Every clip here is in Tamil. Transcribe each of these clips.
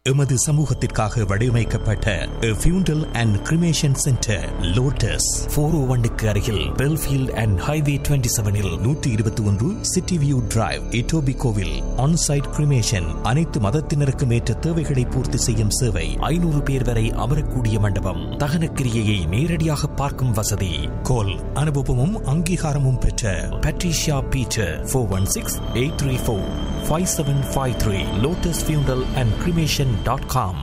எமது சமூகத்திற்காக வடிவமைக்கப்பட்ட funeral and cremation centre Lotus four O ஒன்னுக்கு அருகில் பெல்ஃபீல்ட் அண்ட் ஹைவே டுவெண்ட்டி செவனில் நூற்றி இருபத்தி ஒன்று சிட்டி வியூ டிரைவ் இட்டோபி கோவில் ஆன்சைட் கிரிமேஷன் அனைத்து மதத்தினருக்கும் ஏற்ற தேவைகளை பூர்த்தி செய்யும் சேவை ஐநூறு பேர் வரை அமரக்கூடிய மண்டபம் தகனக்கிரியையை நேரடியாக பார்க்கும் வசதி கோல் அனுபவமும் அங்கீகாரமும் பெற்ற Patricia Peter four one six eight three four five seven five three Lotus funeral and cremation dot com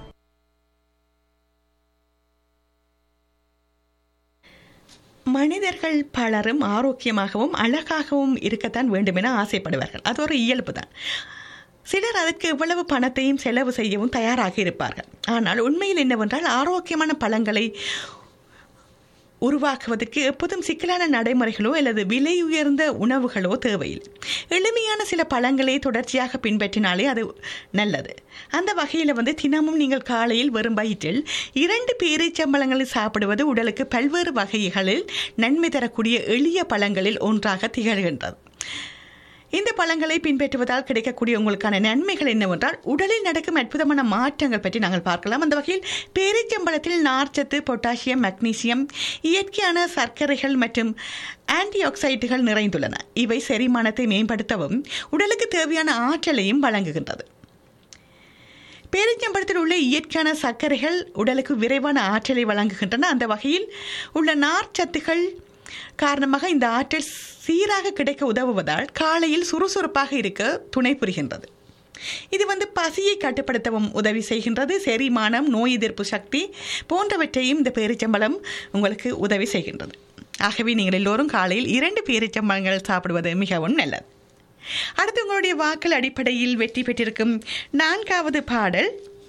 மனிதர்கள் பலரும் ஆரோக்கியமாகவும் அழகாகவும் இருக்கத்தான் வேண்டும் என ஆசைப்படுவார்கள் அது ஒரு இயல்பு தான் சிலர் அதற்கு எவ்வளவு பணத்தையும் செலவு செய்யவும் தயாராக இருப்பார்கள் ஆனால் உண்மையில் என்னவென்றால் ஆரோக்கியமான பழங்களை உருவாக்குவதற்கு எப்போதும் சிக்கலான நடைமுறைகளோ அல்லது விலை உயர்ந்த உணவுகளோ தேவையில்லை எளிமையான சில பழங்களை தொடர்ச்சியாக பின்பற்றினாலே அது நல்லது அந்த வகையில் வந்து தினமும் நீங்கள் காலையில் வெறும் வயிற்றில் இரண்டு பேரீச்சம்பழங்களை சாப்பிடுவது உடலுக்கு பல்வேறு வகைகளில் நன்மை தரக்கூடிய எளிய பழங்களில் ஒன்றாக திகழ்கின்றது இந்த பழங்களை பின்பற்றுவதால் கிடைக்கக்கூடிய உங்களுக்கான நன்மைகள் என்னவென்றால் உடலில் நடக்கும் அற்புதமான மாற்றங்கள் பற்றி நாங்கள் பார்க்கலாம் அந்த வகையில் பேரிச்சம்பழத்தில் நார்ச்சத்து பொட்டாசியம் மக்னீசியம் இயற்கையான சர்க்கரைகள் மற்றும் ஆன்டி ஆக்சைடுகள் நிறைந்துள்ளன இவை செரிமானத்தை மேம்படுத்தவும் உடலுக்கு தேவையான ஆற்றலையும் வழங்குகின்றது பேரிச்சம்பழத்தில் உள்ள இயற்கையான சர்க்கரைகள் உடலுக்கு விரைவான ஆற்றலை வழங்குகின்றன அந்த வகையில் உள்ள நார்ச்சத்துகள் காரணமாக இந்த ஆற்றல் சீராக கிடைக்க உதவுவதால் காலையில் சுறுசுறுப்பாக இருக்க துணை புரிகின்றது இது வந்து பசியை கட்டுப்படுத்தவும் உதவி செய்கின்றது செரிமானம் நோய் எதிர்ப்பு சக்தி போன்றவற்றையும் இந்த பேரிச்சம்பழம் உங்களுக்கு உதவி செய்கின்றது ஆகவே நீங்கள் எல்லோரும் காலையில் இரண்டு பேரிச்சம்பழங்கள் சாப்பிடுவது மிகவும் நல்லது அடுத்து உங்களுடைய வாக்கள் அடிப்படையில் வெற்றி பெற்றிருக்கும் நான்காவது பாடல்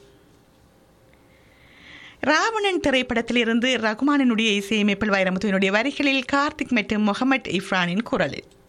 ராவணன் திரைப்படத்திலிருந்து ரகுமானினுடைய இசையமைப்பில் வைரமுத்துவினுடைய வரிகளில் கார்த்திக் மற்றும் முகமது இஃப்ரானின் குரலில்